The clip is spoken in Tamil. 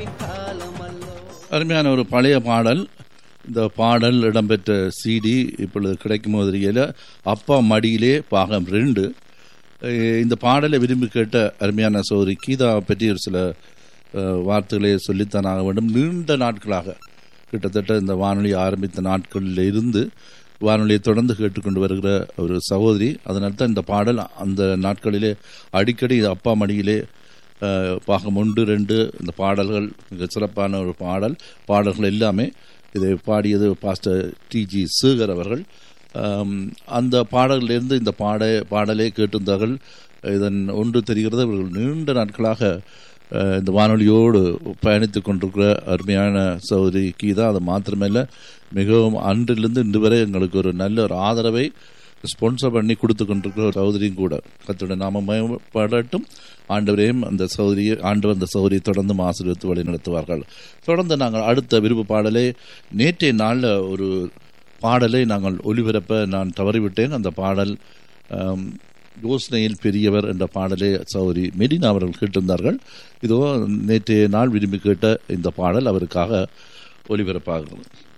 அருமையான ஒரு பழைய பாடல் இந்த பாடல் இடம்பெற்ற சிடி இப்பொழுது கிடைக்கும் போதில் அப்பா மடியிலே பாகம் ரெண்டு அஹ் இந்த பாடலை விரும்பி கேட்ட அருமையான சோதரி கீதா பற்றி ஒரு சில அஹ், வார்த்தைகளை சொல்லித்தான் ஆக வேண்டும் நீண்ட நாட்களாக கிட்டத்தட்ட இந்த வானொலி ஆரம்பித்த நாட்களில் இருந்து வானொலியை தொடர்ந்து கேட்டுக்கொண்டு வருகிற ஒரு சகோதரி அதனால தான் இந்த பாடல் அந்த நாட்களிலே அடிக்கடி இது அப்பா மடியிலே அஹ், பாகம் ஒன்று ரெண்டு இந்த பாடல்கள் மிக சிறப்பான ஒரு பாடல் பாடல்கள் எல்லாமே இதை பாடியது பாஸ்டர் டிஜி சேகர் அவர்கள் ஆம், அந்த பாடலிலிருந்து இந்த பாட பாடலை கேட்டிருந்தார்கள் இதன் ஒன்று தெரிகிறது இவர்கள் நீண்ட நாட்களாக அஹ், இந்த வானொலியோடு பயணித்துக் கொண்டிருக்கிற அருமையான சௌதரி கீதா அது மாத்திரமல்ல மிகவும் அன்றிலிருந்து இன்று வரை எங்களுக்கு ஒரு நல்ல ஒரு ஆதரவை ஸ்பான்சர் பண்ணி கொடுத்து கொண்டிருக்கிற ஒரு சௌதரியும் கூட கத்தோட நாம மயப்படட்டும் ஆண்டவரையும் அந்த சௌதரியை ஆண்டவர் அந்த சௌதரியை தொடர்ந்து ஆசீர்வித்து வழி நடத்துவார்கள் தொடர்ந்து நாங்கள் அடுத்த விருப்பு பாடலை நேற்றைய நாளில் ஒரு பாடலை நாங்கள் ஒலிபரப்ப நான் தவறிவிட்டேன் அந்த பாடல் ஆம், யோசனையில் பெரியவர் என்ற பாடலை சௌரி மெரினா அவர்கள் கேட்டிருந்தார்கள் இதோ நேற்றைய நாள் விரும்பி கேட்ட இந்த பாடல் அவருக்காக ஒலிபரப்பாகிறது